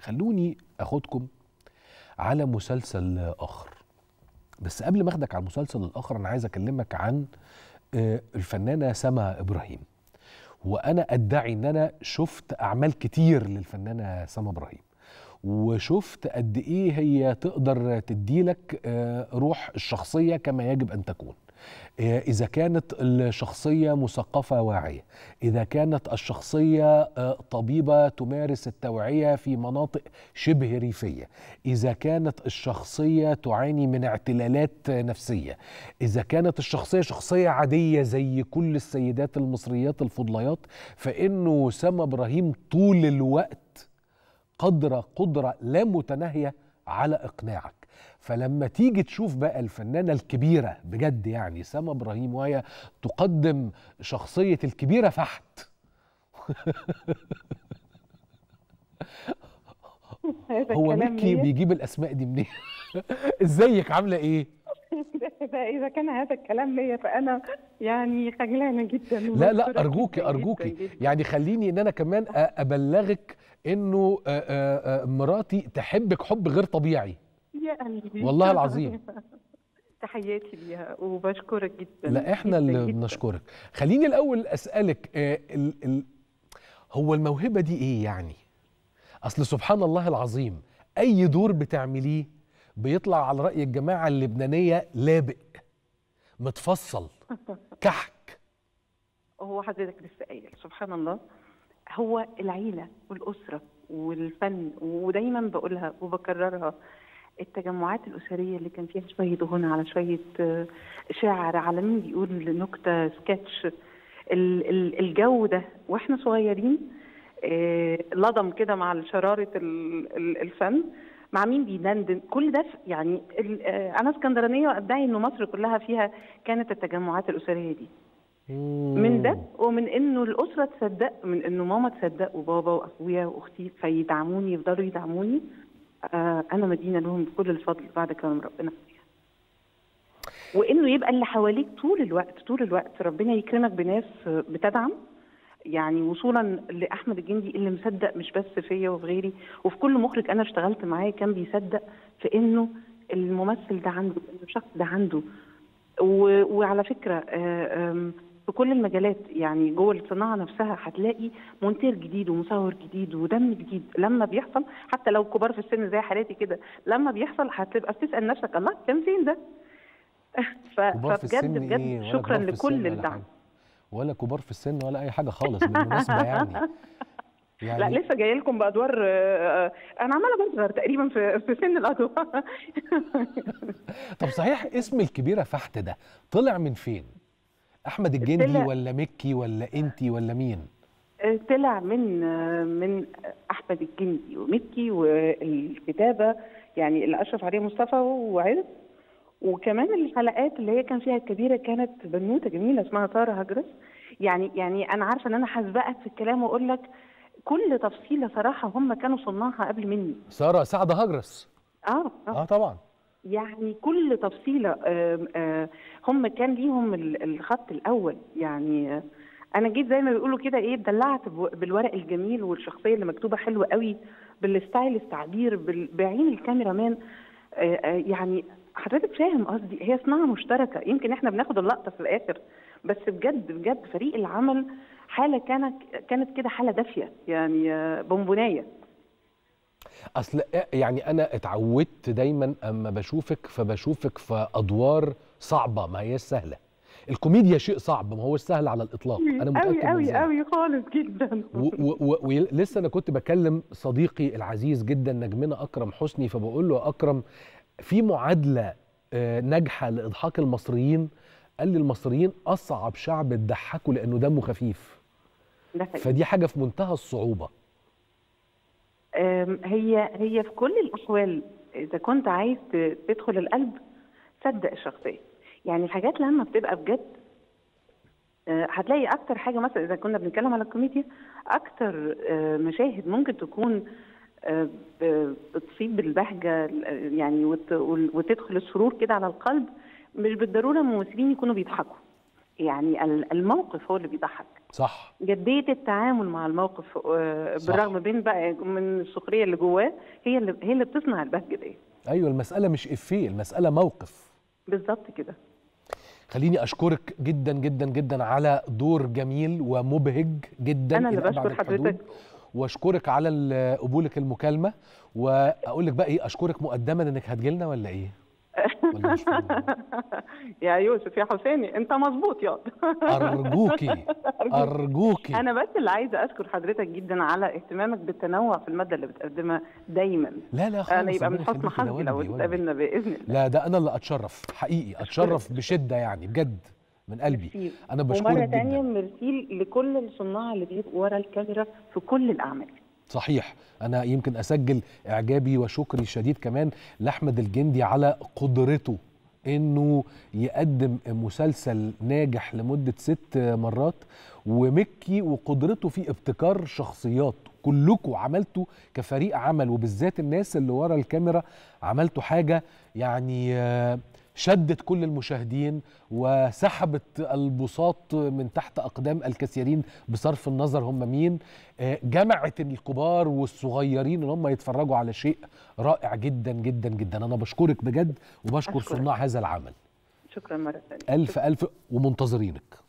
خلوني اخدكم على مسلسل اخر بس قبل ما اخدك على المسلسل الاخر انا عايز اكلمك عن آه، الفنانه سما ابراهيم وانا ادعي ان انا شفت اعمال كتير للفنانه سما ابراهيم وشفت قد ايه هي تقدر تديلك آه، روح الشخصيه كما يجب ان تكون آه، إذا كانت الشخصية مثقفة واعية إذا كانت الشخصية آه، طبيبة تمارس التوعية في مناطق شبه ريفية إذا كانت الشخصية تعاني من اعتلالات نفسية إذا كانت الشخصية شخصية عادية زي كل السيدات المصريات الفضليات فإنه سما إبراهيم طول الوقت قدرة قدرة لا متناهية على إقناعك فلما تيجي تشوف بقى الفنانة الكبيرة بجد يعني سما إبراهيم وهي تقدم شخصية الكبيرة فحت هذا هو الكلام ميكي ليا بيجيب الأسماء دي منين ازيك عاملة ايه ده اذا كان هذا الكلام ليا فانا يعني خجلانه جدا لا لا ومبسوطة أرجوكي جداً أرجوكي جداً جداً. يعني خليني إن أنا كمان أ- أبلغك إنه آه، آه، آه، مراتي تحبك حب غير طبيعي يا قلبي والله العظيم. تحياتي ليها وبشكرك جدا لا احنا جداً اللي جداً. بنشكرك خليني الاول اسالك آه، ال ال هو الموهبه دي ايه يعني اصل سبحان الله العظيم اي دور بتعمليه بيطلع على راي الجماعه اللبنانيه لابق متفصل كحك هو حضرتك لسه قايل سبحان الله هو العيله والاسره والفن ودايما بقولها وبكررها التجمعات الاسريه اللي كان فيها شويه غنى على شويه آه، شعر على مين بيقول نكته سكتش ال- ال- الجو ده واحنا صغيرين آه، لضم كده مع شراره ال- ال- الفن مع مين بيدندن كل ده ف- يعني ال- آه، انا اسكندرانيه وادعي انه مصر كلها فيها كانت التجمعات الاسريه دي من ده ومن انه الاسره تصدق من انه ماما تصدق وبابا واخويا واختي فيدعموني يفضلوا يدعموني آه انا مدينه لهم بكل الفضل بعد كلام ربنا فيها وانه يبقى اللي حواليك طول الوقت طول الوقت ربنا يكرمك بناس آه، بتدعم يعني وصولا لاحمد الجندي اللي مصدق مش بس فيا وفي غيري وفي كل مخرج انا اشتغلت معاه كان بيصدق في انه الممثل ده عنده إنه الشخص ده عنده و... وعلى فكره آه، آم، في كل المجالات يعني جوه الصناعه نفسها هتلاقي مونتير جديد ومصور جديد ودم جديد لما بيحصل حتى لو كبار في السن زي حالاتي كده لما بيحصل هتبقى بتسال نفسك الله كان فين ده؟ ف... كبار في فبجد السن بجد ايه ولا شكرا كبار في السن لكل ولا الدعم حاجة. ولا كبار في السن ولا اي حاجه خالص بالمناسبه يعني لا يعني لسه جايه لكم بادوار آه، آه، انا عماله بصغر تقريبا في في سن الادوار طب صحيح اسم الكبيره فحت ده طلع من فين احمد الجندي طلع- ولا مكي ولا انتي ولا مين آه، طلع من آه، من احمد الجندي ومكي والكتابه يعني اللي اشرف عليه مصطفى وعز وكمان الحلقات اللي هي كان فيها الكبيره كانت بنوته جميله اسمها ساره هجرس يعني يعني انا عارفه ان انا هسبقك في الكلام واقول لك كل تفصيله صراحه هم كانوا صناعها قبل مني ساره سعد هجرس اه اه اه طبعا يعني كل تفصيلة آم، آه، هم كان ليهم ال- الخط الأول يعني آه، أنا جيت زي ما بيقولوا كده إيه اتدلعت بو- بالورق الجميل والشخصية اللي مكتوبة حلوة قوي بالستايل التعبير بال- بعين الكاميرا مان آه، آه، يعني حضرتك فاهم قصدي هي صناعة مشتركة يمكن إحنا بناخد اللقطة في الآخر بس بجد بجد فريق العمل حالة كانت كانت كده حالة دافية يعني آه، بونبوناية اصل يعني انا اتعودت دايما اما بشوفك فبشوفك في ادوار صعبه ما هياش سهله الكوميديا شيء صعب ما هوش سهل على الاطلاق انا متاكد قوي من قوي ذلك قوي خالص جدا ولسه انا كنت بكلم صديقي العزيز جدا نجمنا اكرم حسني فبقول له يا اكرم في معادله آه، ناجحه لاضحاك المصريين قال لي المصريين اصعب شعب تضحكوا لانه دمه خفيف ده حقيقي. فدي حاجه في منتهى الصعوبه أم، هي هي في كل الاحوال اذا كنت عايز ت- تدخل القلب صدق الشخصيه يعني الحاجات لما بتبقى بجد آه، هتلاقي اكتر حاجه مثلا اذا كنا بنتكلم على الكوميديا اكتر آه، مشاهد ممكن تكون آه، ب- بتصيب بالبهجه آه، يعني وت- وتدخل السرور كده على القلب مش بالضروره الممثلين يكونوا بيضحكوا يعني ال- الموقف هو اللي بيضحك صح جديه التعامل مع الموقف آه، صح. بالرغم بين بقى من السخريه اللي جواه هي اللي هي اللي بتصنع البهجه دي ايوه المساله مش افيه المساله موقف بالظبط كده خليني اشكرك جدا جدا جدا على دور جميل ومبهج جدا أنا اللي إلى أبعد بشكر الحدود. حضرتك. واشكرك على ال- قبولك المكالمه واقول لك بقى ايه اشكرك مقدما انك هتجيلنا ولا ايه ولا مش فاهم؟ يا يوسف يا حسيني انت مظبوط يا ارجوكي ارجوكي انا بس اللي عايزه اشكر حضرتك جدا على اهتمامك بالتنوع في الماده اللي بتقدمها دايما لا لا خالص انا يبقى من ربنا حسن يخليكي، ده حظي لو واجبي، واجبي. اتقابلنا باذن الله لا ده انا اللي اتشرف حقيقي اتشرف بشده يعني بجد من قلبي ميرسي. انا ومره بشكرك تانية جدا ميرسي لكل الصناع اللي بيبقوا ورا الكاميرا في كل الاعمال صحيح انا يمكن اسجل اعجابي وشكري الشديد كمان لاحمد الجندي على قدرته انه يقدم مسلسل ناجح لمده ست مرات ومكي وقدرته في ابتكار شخصيات كلكم عملتوا كفريق عمل وبالذات الناس اللي ورا الكاميرا عملتوا حاجه يعني آه، شدت كل المشاهدين وسحبت البساط من تحت اقدام الكثيرين بصرف النظر هم مين آه، جمعت الكبار والصغيرين ان هم يتفرجوا على شيء رائع جدا جدا جدا انا بشكرك بجد وبشكر أشكرك. صناع هذا العمل شكرا مره ثانيه الف الف ومنتظرينك